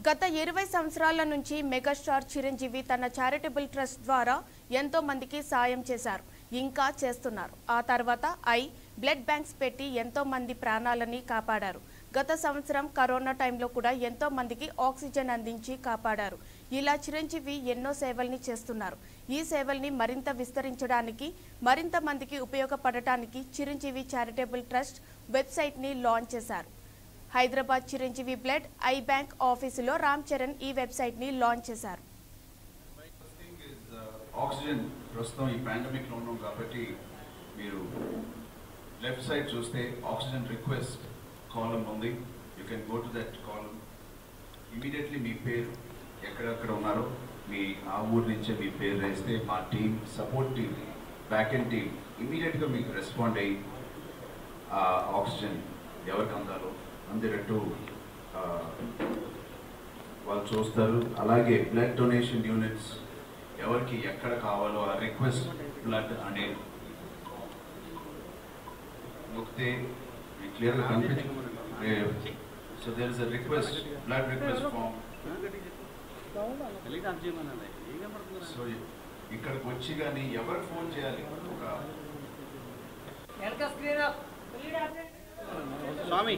గత ఇరవై సంవత్సరాల నుంచి మెగాస్టార్ చిరంజీవి తన చారిటబుల్ ట్రస్ట్ ద్వారా ఎంతో మందికి సాయం చేశారు ఇంకా చేస్తున్నారు ఆ తర్వాత ఐ బ్లడ్ బ్యాంక్స్ పెట్టి ఎంతో మంది ప్రాణాలని కాపాడారు గత సంవత్సరం కరోనా టైంలో కూడా ఎంతో మందికి ఆక్సిజన్ అందించి కాపాడారు ఇలా చిరంజీవి ఎన్నో సేవల్ని చేస్తున్నారు ఈ సేవల్ని మరింత విస్తరించడానికి మరింత మందికి ఉపయోగపడటానికి చిరంజీవి చారిటబుల్ ట్రస్ట్ వెబ్సైట్ని లాంచ్ చేశారు Hyderabad Chiranjeevi blood eye bank ఆఫీసులో రామ్ చరణ్ ఈ వెబ్సైట్ని లాంచ్ చేశారు ఆక్సిజన్ ప్రస్తుతం ఈ పాండమిక్ లో ఉన్నాం కాబట్టి మీరు లెఫ్ట్ సైడ్ చూస్తే ఆక్సిజన్ రిక్వెస్ట్ కాలం ఉంది you can go to that column immediately మీ పేరు ఎక్కడెక్కడ ఉన్నారో మీ ఆ ఊరు నుంచే మీ పేరు వేస్తే మా team support team back end team ఇమీడియట్గా మీకు రెస్పాండ్ అయ్యి ఆ ఆక్సిజన్ ఎవరికి అందాలో అందేటట్టు ఆ, వాళ్ళు చూస్తారు అలాగే బ్లడ్ డొనేషన్ యూనిట్స్ ఎవరికి ఎక్కడ కావాలో ఆ రిక్వెస్ట్ బ్లడ్ అనే నొక్కితే మీకు క్లియర్గా కనిపించు so there is a request blood request form so ఇక్కడికి వచ్చి కానీ ఎవరు ఫోన్ చేయాలి ఒక స్వామి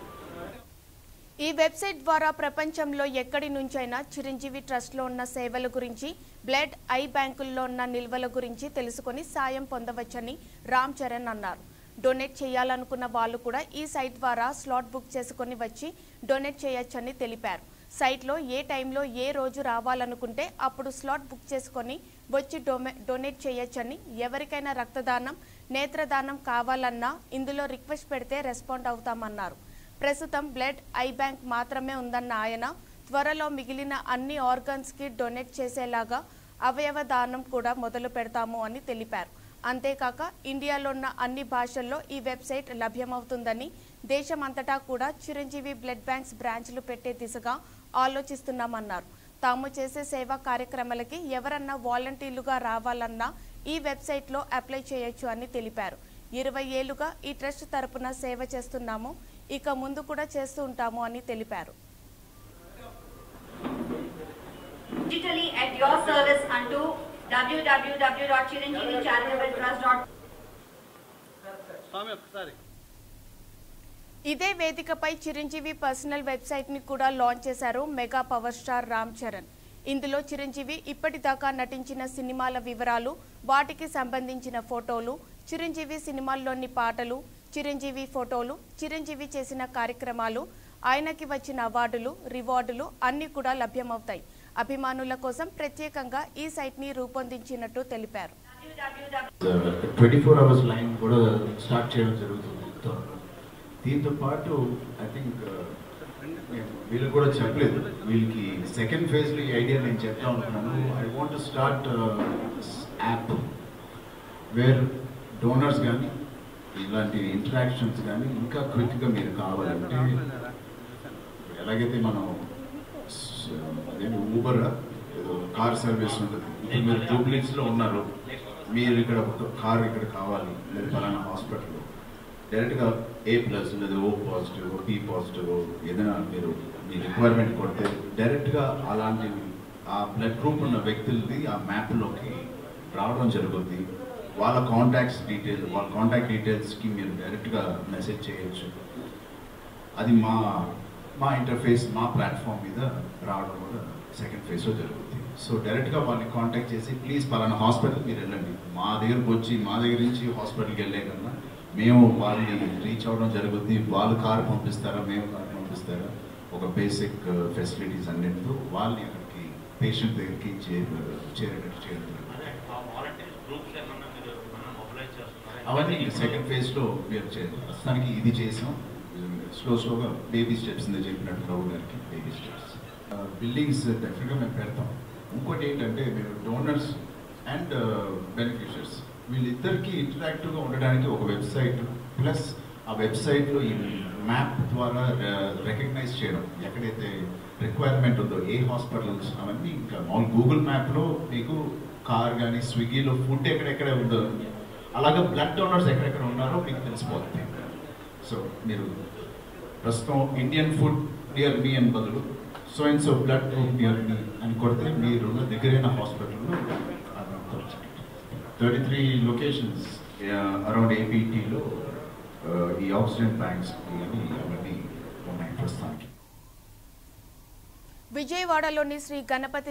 ఈ వెబ్సైట్ ద్వారా ప్రపంచంలో ఎక్కడి నుంచైనా చిరంజీవి ట్రస్ట్లో ఉన్న సేవల గురించి బ్లడ్ ఐ బ్యాంకుల్లో ఉన్న నిల్వల గురించి తెలుసుకొని సాయం పొందవచ్చని రామ్ చరణ్ అన్నారు డొనేట్ చేయాలనుకున్న వాళ్ళు కూడా ఈ సైట్ ద్వారా స్లాట్ బుక్ చేసుకొని వచ్చి డొనేట్ చేయొచ్చని తెలిపారు సైట్లో ఏ టైంలో ఏ రోజు రావాలనుకుంటే అప్పుడు స్లాట్ బుక్ చేసుకొని వచ్చి డొమే డొనేట్ చేయొచ్చని ఎవరికైనా రక్తదానం నేత్రదానం కావాలన్నా ఇందులో రిక్వెస్ట్ పెడితే రెస్పాండ్ అవుతామన్నారు ప్రస్తుతం బ్లడ్ ఐ బ్యాంక్ మాత్రమే ఉందన్న ఆయన త్వరలో మిగిలిన అన్ని ఆర్గన్స్కి డొనేట్ చేసేలాగా అవయవ దానం కూడా మొదలు పెడతాము అని తెలిపారు అంతేకాక ఇండియాలో ఉన్న అన్ని భాషల్లో ఈ వెబ్సైట్ లభ్యమవుతుందని దేశమంతటా కూడా చిరంజీవి బ్లడ్ బ్యాంక్స్ బ్రాంచ్లు పెట్టే దిశగా ఆలోచిస్తున్నామన్నారు తాము చేసే సేవా కార్యక్రమాలకి ఎవరన్నా వాలంటీర్లుగా రావాలన్నా ఈ వెబ్సైట్లో అప్లై చేయొచ్చు అని తెలిపారు ఇరవై ఏళ్లుగా ఈ ట్రస్ట్ తరపున సేవ చేస్తున్నాము ఇక ముందు కూడా చేస్తూ ఉంటాము అని తెలిపారు digitally at your service unto www.chiranjeevicharitable.trust.com. స్వామి ఒక్కసారి ఇదే వేదికపై చిరంజీవి పర్సనల్ వెబ్సైట్ ని కూడా లాంచ్ చేశారు mega power star Ram Charan ఇందులో చిరంజీవి ఇప్పటిదాకా నటించిన సినిమాల వివరాలు వాటికి సంబంధించిన ఫోటోలు చిరంజీవి సినిమాల్లోని పాటలు చిరంజీవి ఫోటోలు చిరంజీవి చేసిన కార్యక్రమాలు ఆయనకి వచ్చిన అవార్డులు రివార్డులు అన్ని కూడా లభ్యమవుతాయి అభిమానుల కోసం ప్రత్యేకంగా ఈ సైట్ ని రూపొందించినట్టు తెలిపారు ట్వంటీ ఫోర్ అవర్స్ లైన్ కూడా స్టార్ట్ చేయడం జరుగుతుంది త్వరలో దీంతో పాటు ఐ థింక్ వీళ్ళు కూడా చెప్పలేదు వీళ్ళకి సెకండ్ ఫేజ్లో ఈ ఐడియా నేను చెప్తా ఉంటున్నాను I want start app where donors కానీ ఇలాంటి ఇంటరాక్షన్స్ కానీ ఇంకా క్విక్గా మీరు కావాలంటే ఎలాగైతే మనం అదేంటి ఊబర్ ఏదో కార్ సర్వీస్ ఉంటుంది ఇప్పుడు మీరు జూబ్లీస్లో ఉన్నారు మీరు ఇక్కడ ఒక కార్ ఇక్కడ కావాలి లేదా పలానా హాస్పిటల్లో డైరెక్ట్గా ఏ ప్లస్ లేదా ఓ పాజిటివ్ బి పాజిటివ్ ఏదైనా మీరు మీ రిక్వైర్మెంట్ కొడితే డైరెక్ట్గా అలాంటి ఆ బ్లడ్ గ్రూప్ ఉన్న వ్యక్తులది ఆ మ్యాప్లోకి రావడం జరుగుతుంది వాళ్ళ కాంటాక్ట్స్ డీటెయిల్ వాళ్ళ కాంటాక్ట్ డీటెయిల్స్కి మీరు డైరెక్ట్గా మెసేజ్ చేయొచ్చు అది మా మా ఇంటర్ఫేస్ మా ప్లాట్ఫామ్ మీద రావడం కూడా సెకండ్ ఫేజ్లో జరుగుతుంది సో డైరెక్ట్గా వాళ్ళని కాంటాక్ట్ చేసి ప్లీజ్ పలానా హాస్పిటల్ మీరు వెళ్ళండి మా దగ్గరకు వచ్చి మా దగ్గర నుంచి హాస్పిటల్కి వెళ్ళే కన్నా మేము వాళ్ళని రీచ్ అవ్వడం జరుగుతుంది వాళ్ళు కారు పంపిస్తారా మేము కారు పంపిస్తారా ఒక బేసిక్ ఫెసిలిటీస్ అన్నింటితో వాళ్ళని అక్కడికి పేషెంట్ దగ్గరికి చే చేరేటట్టు చేయడం జరుగుతుంది అవన్నీ సెకండ్ ఫేజ్లో మీరు చేయాలి ప్రస్తుతానికి ఇది చేసాం స్లో స్లోగా బేబీ స్టెప్స్ ఇందా చెప్పినట్టు రావు గారికి బేబీ స్టెప్స్ బిల్డింగ్స్ డెఫినెట్గా మేము పెడతాం ఇంకోటి ఏంటంటే మీరు డోనర్స్ అండ్ బెనిఫిషియర్స్ వీళ్ళిద్దరికి ఇంటరాక్టివ్గా ఉండడానికి ఒక వెబ్సైట్ ప్లస్ ఆ వెబ్సైట్లో ఈ మ్యాప్ ద్వారా రికగ్నైజ్ చేయడం ఎక్కడైతే రిక్వైర్మెంట్ ఉందో ఏ హాస్పిటల్స్ అవన్నీ ఇంకా మామూలు గూగుల్ మ్యాప్లో మీకు కార్ కానీ స్విగ్గీలో ఫుడ్ ఎక్కడెక్కడ ఉందో అలాగే బ్లడ్ డోనర్స్ ఎక్కడెక్కడ ఉన్నారో మీకు తెలిసిపోతుంది సో మీరు ప్రస్తుతం ఇండియన్ ఫుడ్ నియర్ మీ అని బదులు so and so blood near me అని కొడితే మీరున్న దగ్గరైన హాస్పిటల్లో థర్టీ త్రీ లొకేషన్స్ అరౌండ్ ఏపీటీలో ఈ ఆక్సిజన్ బ్యాంక్స్ అని అవన్నీ ఉన్నాయి ప్రస్తుతానికి విజయవాడలోని శ్రీ గణపతి